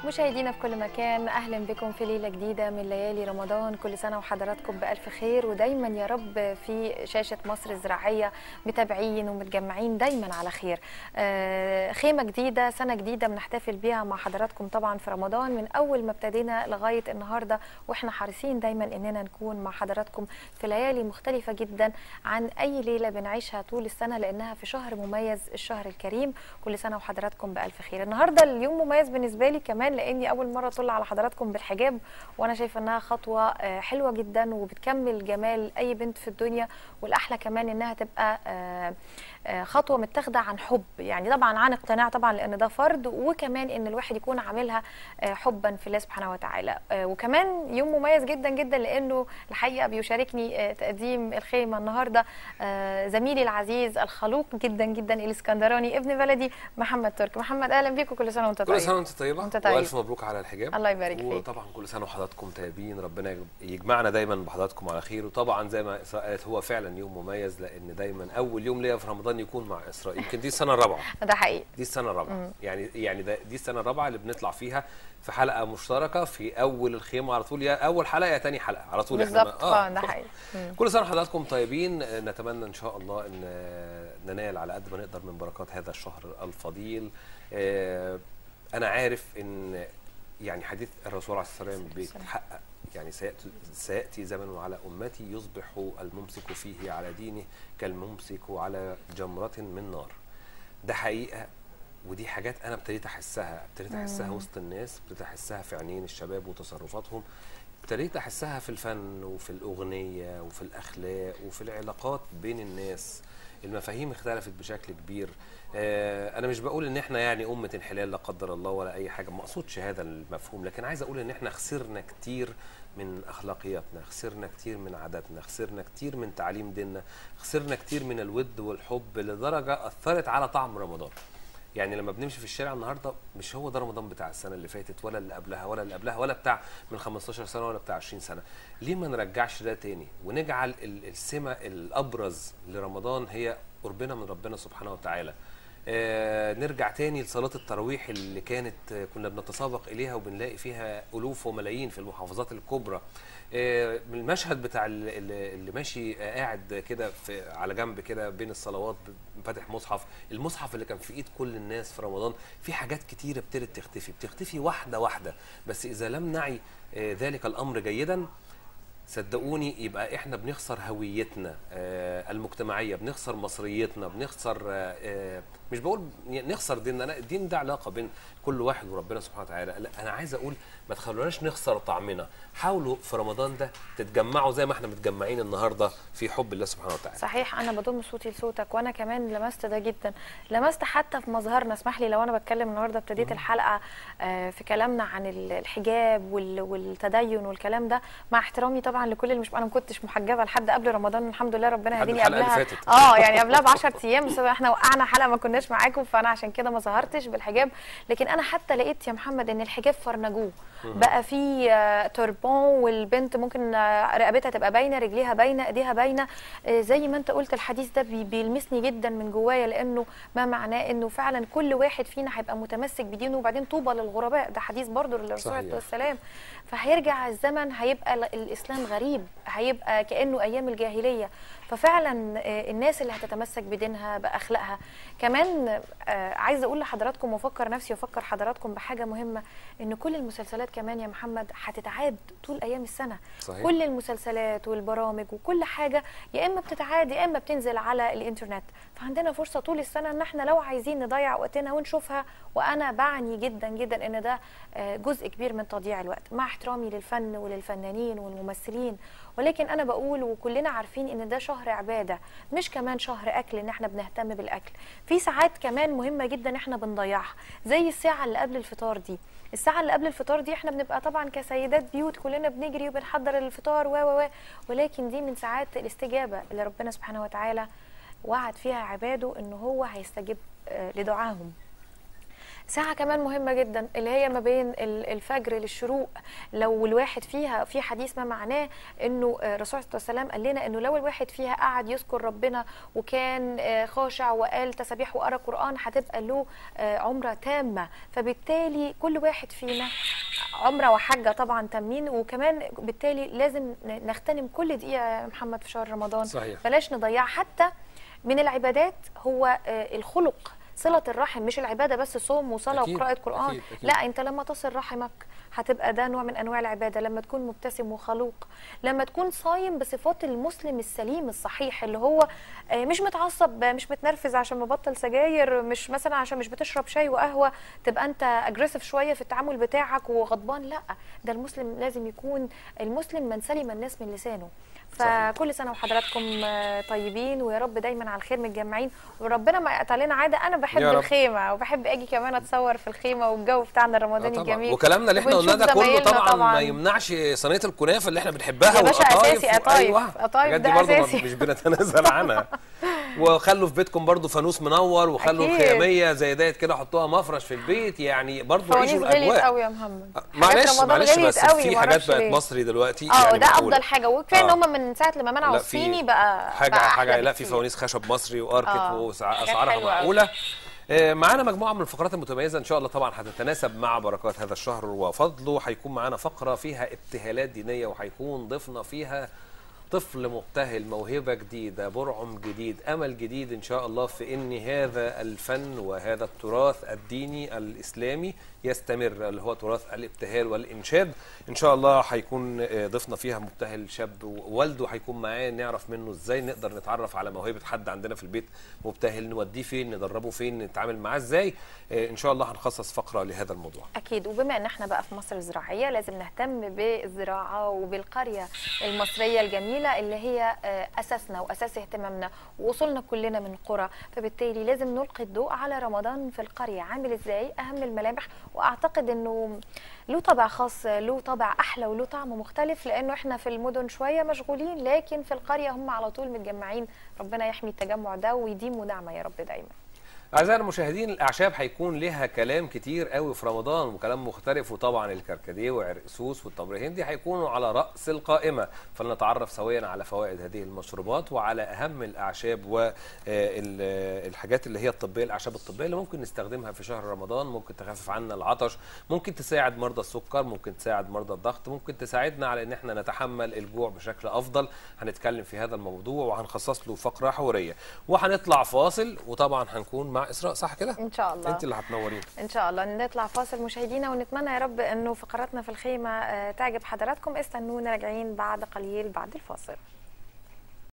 مشاهدينا في كل مكان اهلا بكم في ليله جديده من ليالي رمضان كل سنه وحضراتكم بالف خير ودايما يا رب في شاشه مصر الزراعيه متابعين ومتجمعين دايما على خير آه، خيمه جديده سنه جديده بنحتفل بيها مع حضراتكم طبعا في رمضان من اول ما ابتدينا لغايه النهارده واحنا حريصين دايما اننا نكون مع حضراتكم في ليالي مختلفه جدا عن اي ليله بنعيشها طول السنه لانها في شهر مميز الشهر الكريم كل سنه وحضراتكم بالف خير النهارده اليوم مميز بالنسبه لي كمان لاني اول مره اطل على حضراتكم بالحجاب وانا شايفه انها خطوه آه، حلوه جدا وبتكمل جمال اي بنت في الدنيا والاحلى كمان انها تبقى آه، آه، خطوه متاخده عن حب يعني طبعا عن اقتناع طبعا لان ده فرض وكمان ان الواحد يكون عاملها آه، حبا في الله سبحانه وتعالى آه، وكمان يوم مميز جدا جدا لانه الحقيقه بيشاركني آه، تقديم الخيمه النهارده آه، زميلي العزيز الخلوق جدا جدا الاسكندراني ابن بلدي محمد ترك محمد اهلا بيك وكل سنه وانت طيب كل سنه وانت طيبه وانت طيب. والف مبروك على الحجاب الله يبارك فيك. وطبعا كل سنه وحضراتكم طيبين ربنا يج- يجمعنا دايما بحضراتكم على خير وطبعا زي ما اسراء قالت هو فعلا يوم مميز لان دايما اول يوم ليا في رمضان يكون مع اسراء يمكن دي السنه الرابعه ده حقيقي دي السنه الرابعه يعني يعني ده دي السنه الرابعه اللي بنطلع فيها في حلقه مشتركه في اول الخيمه على طول يا اول حلقه يا تاني حلقه على طول احنا بالظبط اه ده حقيقي مم. كل سنه وحضراتكم طيبين آه، نتمنى ان شاء الله ان آه، ننال على قد ما نقدر من بركات هذا الشهر الفضيل آه، انا عارف ان يعني حديث الرسول عليه الصلاه والسلام بيتحقق يعني سيأتي, سيأتي زمن على أمتي يصبح الممسك فيه على دينه كالممسك على جمرة من نار ده حقيقة ودي حاجات أنا ابتديت أحسها ابتديت أحسها وسط الناس ابتديت أحسها في عينين الشباب وتصرفاتهم ابتديت أحسها في الفن وفي الأغنية وفي الأخلاق وفي العلاقات بين الناس المفاهيم اختلفت بشكل كبير آه، انا مش بقول ان احنا يعني امه انحلال لا قدر الله ولا اي حاجه ما اقصدش هذا المفهوم لكن عايز اقول ان احنا خسرنا كتير من اخلاقياتنا خسرنا كتير من عاداتنا خسرنا كتير من تعليم ديننا خسرنا كتير من الود والحب لدرجه اثرت على طعم رمضان يعني لما بنمشي في الشارع النهارده مش هو ده رمضان بتاع السنه اللي فاتت ولا اللي قبلها ولا اللي قبلها ولا بتاع من 15 سنه ولا بتاع 20 سنه ليه ما نرجعش ده تاني ونجعل ال- السمه الابرز لرمضان هي قربنا من ربنا سبحانه وتعالى آه نرجع تاني لصلاة التراويح اللي كانت آه، كنا بنتسابق إليها وبنلاقي فيها ألوف وملايين في المحافظات الكبرى آه المشهد بتاع ال- ال- اللي ماشي آه، قاعد كده في على جنب كده بين الصلوات ب- فاتح مصحف المصحف اللي كان في ايد كل الناس في رمضان في حاجات كتيرة ابتدت تختفي بتختفي واحدة واحدة بس إذا لم نعي آه، ذلك الأمر جيدا صدقوني يبقى احنا بنخسر هويتنا آه المجتمعيه بنخسر مصريتنا بنخسر آه آه مش بقول نخسر ديننا لا الدين ده علاقه بين كل واحد وربنا سبحانه وتعالى لا انا عايز اقول ما تخلوناش نخسر طعمنا حاولوا في رمضان ده تتجمعوا زي ما احنا متجمعين النهارده في حب الله سبحانه وتعالى صحيح انا بضم صوتي لصوتك وانا كمان لمست ده جدا لمست حتى في مظهرنا اسمح لي لو انا بتكلم النهارده ابتديت الحلقه آه، في كلامنا عن ال- الحجاب وال- والتدين والكلام ده مع احترامي طبعا لكل اللي مش انا ما كنتش محجبه لحد قبل رمضان الحمد لله ربنا لحد هديني الحلقة اللي قبلها فاتت. اه يعني قبلها ب 10 ايام بس احنا وقعنا حلقه ما كناش معاكم فانا عشان كده ما ظهرتش بالحجاب لكن انا حتى لقيت يا محمد ان الحجاب فرنجوه بقى في آه، توربون والبنت ممكن آه، رقبتها تبقى باينه رجليها باينه ايديها باينه آه، زي ما انت قلت الحديث ده بي- بيلمسني جدا من جوايا لانه ما معناه انه فعلا كل واحد فينا هيبقى متمسك بدينه وبعدين طوبى للغرباء ده حديث برضه للرسول عليه صحيح. الصلاه والسلام فهيرجع الزمن هيبقى ال- الاسلام غريب هيبقى كانه ايام الجاهليه ففعلا آه، الناس اللي هتتمسك بدينها باخلاقها كمان آه، عايزه اقول لحضراتكم وافكر نفسي وافكر حضراتكم بحاجه مهمه ان كل المسلسلات كمان يا محمد هتتعاد طول ايام السنه صحيح. كل المسلسلات والبرامج وكل حاجه يا اما بتتعاد يا اما بتنزل على الانترنت فعندنا فرصه طول السنه ان احنا لو عايزين نضيع وقتنا ونشوفها وانا بعني جدا جدا ان ده آه، جزء كبير من تضييع الوقت مع احترامي للفن وللفنانين والممثلين ولكن انا بقول وكلنا عارفين ان ده شهر عباده مش كمان شهر اكل ان احنا بنهتم بالاكل في ساعات كمان مهمه جدا احنا بنضيعها زي الساعه اللي قبل الفطار دي الساعه اللي قبل الفطار دي احنا بنبقى طبعا كسيدات بيوت كلنا بنجري وبنحضر الفطار و و و ولكن دي من ساعات الاستجابه اللي ربنا سبحانه وتعالى وعد فيها عباده ان هو هيستجيب آه، لدعاهم ساعة كمان مهمة جدا اللي هي ما بين ال- الفجر للشروق لو الواحد فيها في حديث ما معناه انه آه، الرسول صلى الله عليه وسلم قال لنا انه لو الواحد فيها قعد يذكر ربنا وكان آه، خاشع وقال تسابيح وقرا قرآن هتبقى له آه، عمرة تامة فبالتالي كل واحد فينا عمرة وحجة طبعا تامين وكمان بالتالي لازم ن- نغتنم كل دقيقة يا محمد في شهر رمضان صحيح. بلاش نضيعها حتى من العبادات هو آه، الخلق صلة الرحم مش العبادة بس صوم وصلاة أكيد، وقراءة قرآن أكيد، أكيد. لا انت لما تصل رحمك هتبقى ده نوع من انواع العباده لما تكون مبتسم وخلوق لما تكون صايم بصفات المسلم السليم الصحيح اللي هو آه، مش متعصب آه، مش متنرفز عشان مبطل سجاير مش مثلا عشان مش بتشرب شاي وقهوه تبقى انت اجريسيف شويه في التعامل بتاعك وغضبان لا ده المسلم لازم يكون المسلم من سلم الناس من لسانه صحيح. فكل سنه وحضراتكم آه، طيبين ويا رب دايما على الخير متجمعين وربنا ما يقطع لنا عاده انا بحب يا رب. الخيمه وبحب اجي كمان اتصور في الخيمه والجو بتاعنا آه الرمضاني طبعا الجميل وكلامنا اللي احنا قلناه وبنشوف ده كله زمايلنا طبعا, طبعاً. ما يمنعش صينيه الكنافه اللي احنا بنحبها يا باشا والقطايف أساسي قطايف. ايوه قطايف الحاجات دي ده برضه ما- أساسي. مش بنتنازل عنها وخلوا في بيتكم برضه فانوس منور وخلوا أكيد. الخياميه زي ديت كده حطوها مفرش في البيت يعني برضه فوانيس عيشوا غليت الاجواء قوي يا محمد حاجات معلش رمضان معلش غليت بس قوي، في معرفش حاجات بقت ليه. مصري دلوقتي اه يعني ده معقولة. افضل حاجه وكفايه ان آه. هم من ساعه لما منعوا لا، في الصيني بقى حاجه بقى حاجه أحلى لا في بكتير. فوانيس خشب مصري واركت آه. واسعارها حاجات حلوة أوي. معقوله آه، معانا مجموعه من الفقرات المتميزه ان شاء الله طبعا هتتناسب مع بركات هذا الشهر وفضله هيكون معانا فقره فيها ابتهالات دينيه وهيكون ضيفنا فيها طفل مبتهل موهبة جديدة برعم جديد أمل جديد إن شاء الله في أن هذا الفن وهذا التراث الديني الإسلامي يستمر اللي هو تراث الابتهال والإنشاد إن شاء الله هيكون آه، ضيفنا فيها مبتهل شاب ووالده هيكون معاه نعرف منه إزاي نقدر نتعرف على موهبة حد عندنا في البيت مبتهل نوديه فين ندربه فين نتعامل معاه إزاي آه، إن شاء الله هنخصص فقرة لهذا الموضوع اكيد وبما ان احنا بقى في مصر الزراعيه لازم نهتم بالزراعه وبالقريه المصريه الجميله اللي هي آه، اساسنا واساس اهتمامنا ووصولنا كلنا من قرى فبالتالي لازم نلقي الضوء على رمضان في القريه عامل ازاي اهم الملامح واعتقد انه له طابع خاص له طابع احلى وله طعم مختلف لانه احنا في المدن شويه مشغولين لكن في القريه هم على طول متجمعين ربنا يحمي التجمع ده ويديمه نعمه يا رب دايما أعزائي المشاهدين الأعشاب هيكون لها كلام كتير قوي في رمضان وكلام مختلف وطبعا الكركديه وعرقسوس والتمر الهندي هيكونوا على رأس القائمة فلنتعرف سويا على فوائد هذه المشروبات وعلى أهم الأعشاب والحاجات اللي هي الطبية الأعشاب الطبية اللي ممكن نستخدمها في شهر رمضان ممكن تخفف عنا العطش ممكن تساعد مرضى السكر ممكن تساعد مرضى الضغط ممكن تساعدنا على ان احنا نتحمل الجوع بشكل افضل هنتكلم في هذا الموضوع وهنخصص له فقره حواريه وهنطلع فاصل وطبعا هنكون مع اسراء صح كده ان شاء الله انت اللي هتنورين ان شاء الله نطلع فاصل مشاهدينا ونتمنى يا رب انه فقراتنا في الخيمه آه، تعجب حضراتكم استنونا راجعين بعد قليل بعد الفاصل